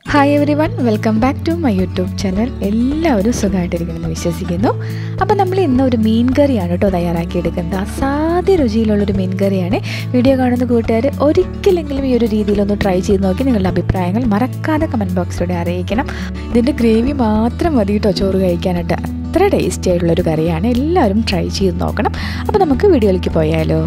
hi everyone welcome back to my YouTube channel എല്ലാവരും സുഖമായിട്ടിരിക്കണമെന്ന് വിശ്വസിക്കുന്നു അപ്പോൾ നമ്മൾ ഇന്ന് ഒരു മീൻ കറിയാണ് കേട്ടോ തയ്യാറാക്കിയെടുക്കുന്നത് അസാധ്യ രുചിയിലുള്ളൊരു മീൻ കറിയാണ് വീഡിയോ കാണുന്ന കൂട്ടുകാർ ഒരിക്കലെങ്കിലും ഈ ഒരു രീതിയിലൊന്ന് ട്രൈ ചെയ്ത് നോക്കി നിങ്ങളുടെ അഭിപ്രായങ്ങൾ മറക്കാതെ കമൻറ്റ് ബോക്സിലൂടെ അറിയിക്കണം ഇതിൻ്റെ ഗ്രേവി മാത്രം മതി കേട്ടോ ചോറ് കഴിക്കാനായിട്ട് അത്ര ടേസ്റ്റി ആയിട്ടുള്ളൊരു കറിയാണ് എല്ലാവരും ട്രൈ ചെയ്ത് നോക്കണം അപ്പോൾ നമുക്ക് വീഡിയോയിലേക്ക് പോയാലോ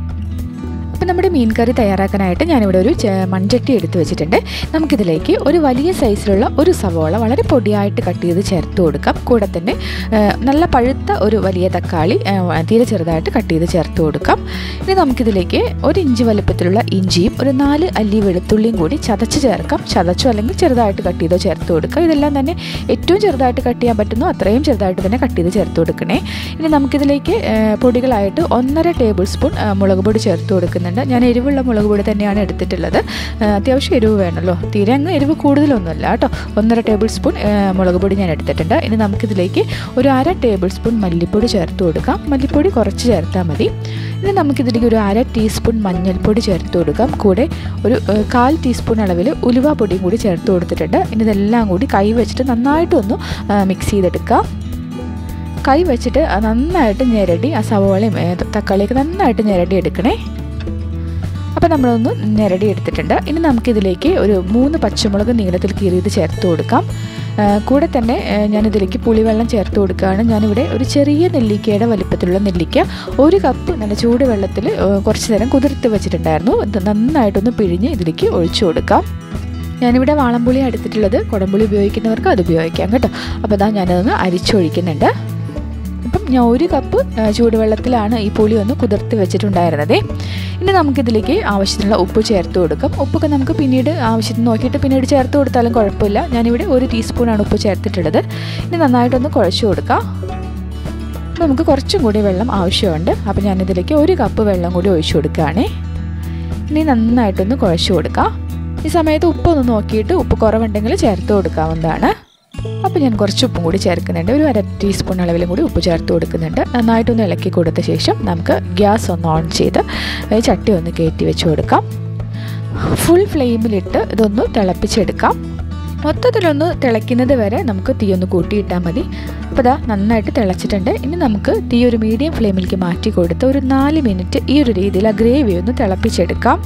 അപ്പം നമ്മുടെ മീൻ കറി തയ്യാറാക്കാനായിട്ട് ഞാനിവിടെ ഒരു ചെ- മൺചട്ടി എടുത്ത് വെച്ചിട്ടുണ്ട് നമുക്കിതിലേക്ക് ഒരു വലിയ സൈസിലുള്ള ഒരു സവോള വളരെ പൊടിയായിട്ട് കട്ട് ചെയ്ത് ചേർത്ത് കൊടുക്കാം കൂടെ തന്നെ ആ, നല്ല പഴുത്ത ഒരു വലിയ തക്കാളി ആ, തീരെ ചെറുതായിട്ട് കട്ട് ചെയ്ത് ചേർത്ത് കൊടുക്കാം ഇനി നമുക്കിതിലേക്ക് ഒരു ഇഞ്ച് വലുപ്പത്തിലുള്ള ഇഞ്ചിയും ഒരു നാല് അല്ലി വെളുത്തുള്ളിയും കൂടി ചതച്ച് ചേർക്കാം ചതച്ചോ അല്ലെങ്കിൽ ചെറുതായിട്ട് കട്ട് ചെയ്തോ ചേർത്ത് കൊടുക്കാം ഇതെല്ലാം തന്നെ ഏറ്റവും ചെറുതായിട്ട് കട്ട് ചെയ്യാൻ പറ്റുന്നു അത്രയും ചെറുതായിട്ട് തന്നെ കട്ട് ചെയ്ത് ചേർത്ത് കൊടുക്കണേ ഇനി നമുക്കിതിലേക്ക് ആ, പൊടികളായിട്ട് ഒന്നര ടേബിൾ സ്പൂൺ ആ, മുളക് പൊടി ചേർത്ത് കൊടുക്കുന്നുണ്ട് ഞാൻ എരിവുള്ള മുളക് പൊടി തന്നെയാണ് എടുത്തിട്ടുള്ളത് ആ, അത്യാവശ്യം എരിവ് വേണമല്ലോ തീരെ അങ്ങ് എരിവ് കൂടുതലൊന്നുമല്ല കേട്ടോ ഒന്നര ടേബിൾ സ്പൂൺ ആ, മുളക് പൊടി ഞാൻ എടുത്തിട്ടുണ്ട് ഇനി നമുക്കിതിലേക്ക് ഒരു അര ടേബിൾ സ്പൂൺ മല്ലിപ്പൊടി ചേർത്ത് കൊടുക്കാം മല്ലിപ്പൊടി കുറച്ച് ചേർത്താൽ മതി ഇനി നമുക്കിതിലേക്ക് ഒരു അര ടീസ്പൂൺ മഞ്ഞൾപ്പൊടി ചേർത്ത് കൊടുക്കാം കൂടെ ഒരു ആ, കാൽ ടീസ്പൂൺ അളവിൽ ഉലുവ പൊടിയും കൂടി ചേർത്ത് കൊടുത്തിട്ടുണ്ട് ഇനി ഇതെല്ലാം കൂടി കൈ വെച്ചിട്ട് നന്നായിട്ടൊന്ന് മിക്സ് ചെയ്തെടുക്കാം കൈ വെച്ചിട്ട് അത് നന്നായിട്ട് ഞെരടി ആ സവോളയും ഏ, തക്കാളിയൊക്കെ നന്നായിട്ട് ഞെരടി എടുക്കണേ അപ്പോൾ നമ്മളൊന്ന് ഞെരടി എടുത്തിട്ടുണ്ട് ഇനി നമുക്കിതിലേക്ക് ഒരു മൂന്ന് പച്ചമുളക് നീളത്തിൽ കീറിയത് ചേർത്ത് കൊടുക്കാം ആ, കൂടെ തന്നെ ഏ, ഞാനിതിലേക്ക് പുളിവെള്ളം ചേർത്ത് കൊടുക്കുകയാണ് ഞാനിവിടെ ഒരു ചെറിയ നെല്ലിക്കയുടെ വലിപ്പത്തിലുള്ള നെല്ലിക്ക ഒരു കപ്പ് നല്ല ചൂടുവെള്ളത്തിൽ ഏ, കുറച്ച് നേരം കുതിർത്ത് വെച്ചിട്ടുണ്ടായിരുന്നു ഇത് നന്നായിട്ടൊന്ന് പിഴിഞ്ഞ് ഇതിലേക്ക് ഒഴിച്ചു കൊടുക്കാം ഞാനിവിടെ വാളംപുളി എടുത്തിട്ടുള്ളത് കുടംപുളി ഉപയോഗിക്കുന്നവർക്ക് അത് ഉപയോഗിക്കാം കേട്ടോ അപ്പോൾ അതാ ഞാനതൊന്ന് അരിച്ചൊഴിക്കുന്നുണ്ട് അപ്പം ഞാൻ ഒരു കപ്പ് ആ, ചൂടുവെള്ളത്തിലാണ് ഈ പുളി ഒന്ന് കുതിർത്ത് വെച്ചിട്ടുണ്ടായിരുന്നത് ഇനി നമുക്കിതിലേക്ക് ആവശ്യത്തിനുള്ള ഉപ്പ് ചേർത്ത് കൊടുക്കാം ഉപ്പൊക്കെ നമുക്ക് പിന്നീട് ആവശ്യത്തിന് നോക്കിയിട്ട് പിന്നീട് ചേർത്ത് കൊടുത്താലും കുഴപ്പമില്ല ഞാനിവിടെ ഒരു ടീസ്പൂണാണ് ഉപ്പ് ചേർത്തിട്ടുള്ളത് ഇനി നന്നായിട്ടൊന്ന് കുഴച്ച് കൊടുക്കാം അപ്പോൾ നമുക്ക് കുറച്ചും കൂടി വെള്ളം ആവശ്യമുണ്ട് അപ്പോൾ ഞാനിതിലേക്ക് ഒരു കപ്പ് വെള്ളം കൂടി ഒഴിച്ചു കൊടുക്കുകയാണേ ഇനി നന്നായിട്ടൊന്ന് കുഴച്ച് കൊടുക്കാം ഈ സമയത്ത് ഉപ്പൊന്ന് നോക്കിയിട്ട് ഉപ്പ് കുറവുണ്ടെങ്കിൽ ചേർത്ത് കൊടുക്കാവുന്നതാണ് അപ്പോൾ ഞാൻ കുറച്ച് ഉപ്പും കൂടി ചേർക്കുന്നുണ്ട് ഒരു അര ടീസ്പൂൺ അളവിലും കൂടി ഉപ്പ് ചേർത്ത് കൊടുക്കുന്നുണ്ട് നന്നായിട്ടൊന്ന് ഇളക്കി കൊടുത്ത ശേഷം നമുക്ക് ഗ്യാസ് ഒന്ന് ഓൺ ചെയ്ത് ഈ ചട്ടി ഒന്ന് കയറ്റി വെച്ച് കൊടുക്കാം ഫുൾ ഫ്ലെയിമിലിട്ട് ഇതൊന്ന് തിളപ്പിച്ചെടുക്കാം മൊത്തത്തിലൊന്ന് തിളയ്ക്കുന്നത് വരെ നമുക്ക് തീ ഒന്ന് കൂട്ടിയിട്ടാൽ മതി അപ്പോൾ ഇതാ നന്നായിട്ട് തിളച്ചിട്ടുണ്ട് ഇനി നമുക്ക് തീ ഒരു മീഡിയം ഫ്ലെയിമിലേക്ക് മാറ്റി കൊടുത്ത് ഒരു നാല് മിനിറ്റ് ഈ ഒരു രീതിയിൽ ആ ഗ്രേവി ഒന്ന് തിളപ്പിച്ചെടുക്കാം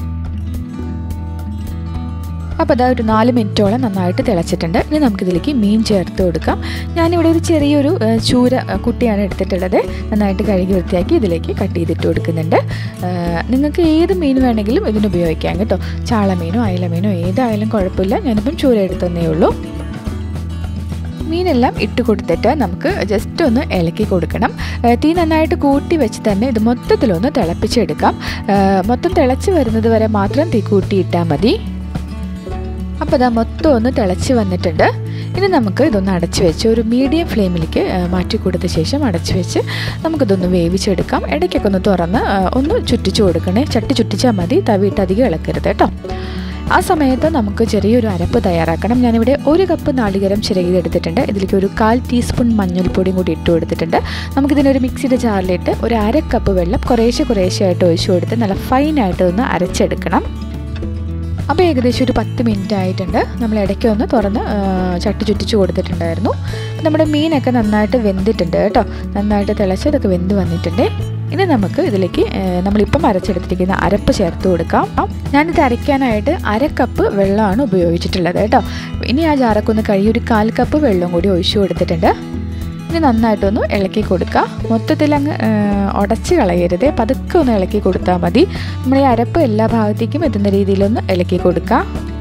അപ്പോൾ അതാ ഒരു നാല് മിനിറ്റോളം നന്നായിട്ട് തിളച്ചിട്ടുണ്ട് ഇനി നമുക്കിതിലേക്ക് മീൻ ചേർത്ത് കൊടുക്കാം ഞാനിവിടെ ഒരു ചെറിയൊരു ഏ, ചൂര ഏ, കുട്ടിയാണ് എടുത്തിട്ടുള്ളത് നന്നായിട്ട് കഴുകി വൃത്തിയാക്കി ഇതിലേക്ക് കട്ട് ചെയ്തിട്ട് കൊടുക്കുന്നുണ്ട് ഏ, നിങ്ങൾക്ക് ഏത് മീൻ വേണമെങ്കിലും ഇതിന് ഉപയോഗിക്കാം കേട്ടോ ചാളമീനോ അയലമീനോ ഏതായാലും കുഴപ്പമില്ല ഞാനിപ്പം ചൂര എടുത്തന്നേ ഉള്ളൂ മീനെല്ലാം ഇട്ട് കൊടുത്തിട്ട് നമുക്ക് ജസ്റ്റ് ഒന്ന് ഇളക്കി കൊടുക്കണം ഏ, തീ നന്നായിട്ട് കൂട്ടി വെച്ച് തന്നെ ഇത് മൊത്തത്തിലൊന്ന് തിളപ്പിച്ചെടുക്കാം ഏ, മൊത്തം തിളച്ച് വരുന്നത് വരെ മാത്രം തീ കൂട്ടിയിട്ടാൽ മതി അപ്പോൾ ഇതാ മൊത്തം ഒന്ന് തിളച്ച് വന്നിട്ടുണ്ട് ഇനി നമുക്ക് ഇതൊന്ന് അടച്ച് വെച്ച് ഒരു മീഡിയം ഫ്ലെയിമിലേക്ക് ആ, മാറ്റി കൊടുത്ത ശേഷം അടച്ച് വെച്ച് നമുക്കിതൊന്ന് വേവിച്ചെടുക്കാം ഇടയ്ക്കൊക്കെ ഒന്ന് തുറന്ന് ആ, ഒന്ന് ചുറ്റിച്ച് കൊടുക്കണേ ചട്ടി ചുറ്റിച്ചാൽ മതി തവിയിട്ട് അധികം ഇളക്കരുത് കേട്ടോ ആ സമയത്ത് നമുക്ക് ചെറിയൊരു അരപ്പ് തയ്യാറാക്കണം ഞാനിവിടെ ഒരു കപ്പ് നാളികേരം ചിരകിതെടുത്തിട്ടുണ്ട് ഇതിലേക്ക് ഒരു കാൽ ടീസ്പൂൺ മഞ്ഞൾപ്പൊടിയും കൂടി ഇട്ട് കൊടുത്തിട്ടുണ്ട് നമുക്കിതിനൊരു മിക്സിയുടെ ജാറിലിട്ട് ഒരു അര കപ്പ് വെള്ളം കുറേശ്ശെ കുറേശ്ശെ ആയിട്ട് ഒഴിച്ചു കൊടുത്ത് നല്ല ഫൈനായിട്ട് ഒന്ന് അരച്ചെടുക്കണം അപ്പോൾ ഏകദേശം ഒരു പത്ത് മിനിറ്റ് ആയിട്ടുണ്ട് നമ്മൾ ഇടയ്ക്ക് ഒന്ന് തുറന്ന് ആ, ചട്ടി ചുറ്റിച്ച് കൊടുത്തിട്ടുണ്ടായിരുന്നു അപ്പോൾ നമ്മുടെ മീനൊക്കെ നന്നായിട്ട് വെന്തിട്ടുണ്ട് കേട്ടോ നന്നായിട്ട് തിളച്ച് ഇതൊക്കെ വെന്ത് വന്നിട്ടുണ്ട് ഇനി നമുക്ക് ഇതിലേക്ക് ആ, നമ്മളിപ്പം അരച്ചെടുത്തിരിക്കുന്ന അരപ്പ് ചേർത്ത് കൊടുക്കാം ഞാനിത് അരയ്ക്കാനായിട്ട് അര കപ്പ് വെള്ളമാണ് ഉപയോഗിച്ചിട്ടുള്ളത് കേട്ടോ ഇനി ആ ജാറൊക്കെ ഒന്ന് കഴുകി ഒരു കാൽ കപ്പ് വെള്ളം കൂടി ഒഴിച്ചു കൊടുത്തിട്ടുണ്ട് ഇനി നന്നായിട്ടൊന്ന് ഇളക്കി കൊടുക്കുക മൊത്തത്തിൽ അങ്ങ് ഉടച്ച് കളയരുത് പതുക്കെ ഒന്ന് ഇളക്കി കൊടുത്താൽ മതി നമ്മൾ ഈ അരപ്പ് എല്ലാ ഭാഗത്തേക്കും എത്തുന്ന രീതിയിലൊന്ന് ഇളക്കി കൊടുക്കുക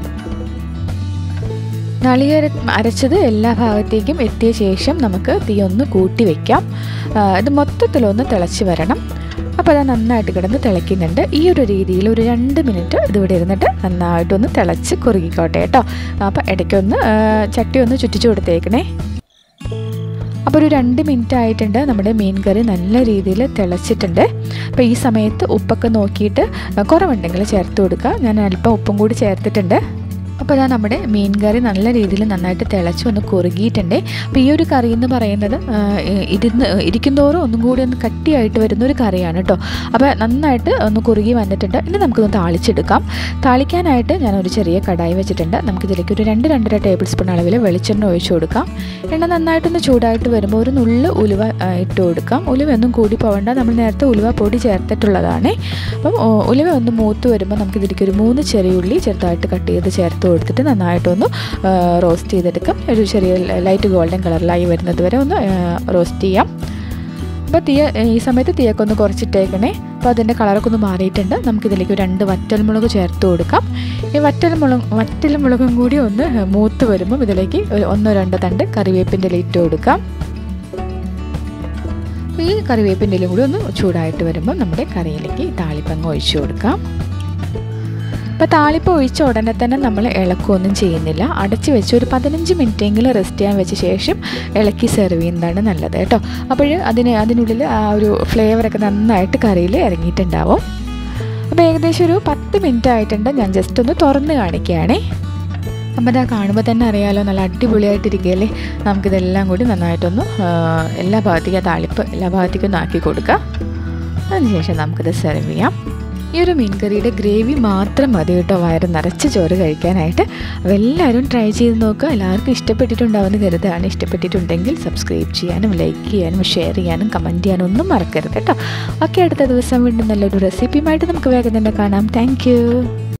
നാളികേര അരച്ചത് എല്ലാ ഭാഗത്തേക്കും എത്തിയ ശേഷം നമുക്ക് തീ ഒന്ന് കൂട്ടി വയ്ക്കാം ആ, ഇത് മൊത്തത്തിലൊന്ന് തിളച്ച് വരണം അപ്പോൾ അത് നന്നായിട്ട് കിടന്ന് തിളയ്ക്കുന്നുണ്ട് ഈ ഒരു രീതിയിൽ ഒരു രണ്ട് മിനിറ്റ് ഇതിവിടെ ഇരുന്നിട്ട് നന്നായിട്ടൊന്ന് തിളച്ച് കുറുകിക്കോട്ടെ കേട്ടോ അപ്പോൾ ഇടയ്ക്കൊന്ന് ആ, ചട്ടി ഒന്ന് ചുറ്റിച്ച് കൊടുത്തേക്കണേ അപ്പോൾ ഒരു രണ്ട് മിനിറ്റ് ആയിട്ടുണ്ട് നമ്മുടെ മീൻ കറി നല്ല രീതിയിൽ തിളച്ചിട്ടുണ്ട് അപ്പോൾ ഈ സമയത്ത് ഉപ്പൊക്കെ നോക്കിയിട്ട് കുറവുണ്ടെങ്കിൽ ചേർത്ത് കൊടുക്കുക ഞാൻ അല്പം ഉപ്പും കൂടി ചേർത്തിട്ടുണ്ട് അപ്പോൾ അതാ നമ്മുടെ മീൻ കറി നല്ല രീതിയിൽ നന്നായിട്ട് തിളച്ച് ഒന്ന് കുറുകിയിട്ടുണ്ട് അപ്പോൾ ഈ ഒരു കറി എന്ന് പറയുന്നത് ആ, ഇരുന്ന് ഇരിക്കുന്തോറും ഒന്നും കൂടി ഒന്ന് കട്ടിയായിട്ട് വരുന്ന ഒരു കറിയാണ് കേട്ടോ അപ്പോൾ നന്നായിട്ട് ഒന്ന് കുറുകി വന്നിട്ടുണ്ട് ഇനി നമുക്കൊന്ന് താളിച്ചെടുക്കാം താളിക്കാനായിട്ട് ഞാൻ ഒരു ചെറിയ കടായി വെച്ചിട്ടുണ്ട് നമുക്കിതിലേക്ക് ഒരു രണ്ട് രണ്ടര ടേബിൾ സ്പൂൺ അളവിൽ വെളിച്ചെണ്ണ ഒഴിച്ചു കൊടുക്കാം എണ്ണ നന്നായിട്ടൊന്ന് ചൂടായിട്ട് വരുമ്പോൾ ഒരു നുള്ള് ഉലുവ ആ, ഇട്ട് കൊടുക്കാം ഉലുവ ഒന്നും കൂടി പോകണ്ട നമ്മൾ നേരത്തെ ഉലുവ പൊടി ചേർത്തിട്ടുള്ളതാണ് അപ്പം ഓ, ഉലുവ ഒന്ന് മൂത്ത് വരുമ്പോൾ നമുക്കിതിലേക്ക് ഒരു മൂന്ന് ചെറിയ ഉള്ളി ചെറുതായിട്ട് കട്ട് ചെയ്ത് ചേർത്ത് കൊടുത്തിട്ട് നന്നായിട്ടൊന്ന് റോസ്റ്റ് ചെയ്തെടുക്കാം ഒരു ചെറിയ ലൈറ്റ് ഗോൾഡൻ കളറിലായി വരുന്നത് വരെ ഒന്ന് റോസ്റ്റ് ചെയ്യാം അപ്പോൾ തീയ ഈ സമയത്ത് തീയൊക്കെ ഒന്ന് കുറച്ചിട്ടേക്കണേ അപ്പോൾ അതിൻ്റെ കളറൊക്കെ ഒന്ന് മാറിയിട്ടുണ്ട് നമുക്കിതിലേക്ക് ഒരു രണ്ട് വറ്റൽമുളക് ചേർത്ത് കൊടുക്കാം ഈ വറ്റൽമുളക് വറ്റൽമുളകും കൂടി ഒന്ന് മൂത്ത് വരുമ്പം ഇതിലേക്ക് ഒരു ഒന്നോ രണ്ടോ തണ്ട് കറിവേപ്പിൻ്റെ ഇല ഇട്ട് കൊടുക്കാം അപ്പോൾ ഈ കറിവേപ്പിൻ്റെ ഇലയും കൂടി ഒന്ന് ചൂടായിട്ട് വരുമ്പം നമ്മുടെ കറിയിലേക്ക് താളിപ്പങ്ങ് ഒഴിച്ചു കൊടുക്കാം അപ്പോൾ താളിപ്പ് ഒഴിച്ച ഉടനെ തന്നെ നമ്മൾ ഇളക്കുകയൊന്നും ചെയ്യുന്നില്ല അടച്ച് വെച്ച് ഒരു പതിനഞ്ച് മിനിറ്റെങ്കിലും റെസ്റ്റ് ചെയ്യാൻ വെച്ച ശേഷം ഇളക്കി സെർവ് ചെയ്യുന്നതാണ് നല്ലത് കേട്ടോ അപ്പോൾ അതിന് അതിനുള്ളിൽ ആ ഒരു ഫ്ലേവറൊക്കെ നന്നായിട്ട് കറിയിൽ ഇറങ്ങിയിട്ടുണ്ടാവും അപ്പോൾ ഏകദേശം ഒരു പത്ത് മിനിറ്റ് ആയിട്ടുണ്ട് ഞാൻ ജസ്റ്റ് ഒന്ന് തുറന്ന് കാണിക്കുകയാണേ അപ്പോൾ ഇതാ കാണുമ്പോൾ തന്നെ അറിയാലോ നല്ല അടിപൊളിയായിട്ടിരിക്കുകയല്ലേ നമുക്കിതെല്ലാം കൂടി നന്നായിട്ടൊന്ന് ആ, എല്ലാ ഭാഗത്തേക്കും ആ താളിപ്പ് എല്ലാ ഭാഗത്തേക്കും ഒന്ന് ആക്കി കൊടുക്കാം അതിനുശേഷം നമുക്കിത് സെർവ് ചെയ്യാം ഈ ഒരു മീൻ കറിയുടെ ഗ്രേവി മാത്രം മതി കേട്ടോ വയറ് നിറച്ച് ചോറ് കഴിക്കാനായിട്ട് അപ്പോൾ എല്ലാവരും ട്രൈ ചെയ്ത് നോക്കുക എല്ലാവർക്കും ഇഷ്ടപ്പെട്ടിട്ടുണ്ടാവുമെന്ന് കരുതാണ് ഇഷ്ടപ്പെട്ടിട്ടുണ്ടെങ്കിൽ സബ്സ്ക്രൈബ് ചെയ്യാനും ലൈക്ക് ചെയ്യാനും ഷെയർ ചെയ്യാനും കമൻറ്റ് ചെയ്യാനും ഒന്നും മറക്കരുത് കേട്ടോ ഓക്കെ അടുത്ത ദിവസം വീണ്ടും നല്ലൊരു റെസിപ്പിയുമായിട്ട് നമുക്ക് വേഗം തന്നെ കാണാം താങ്ക്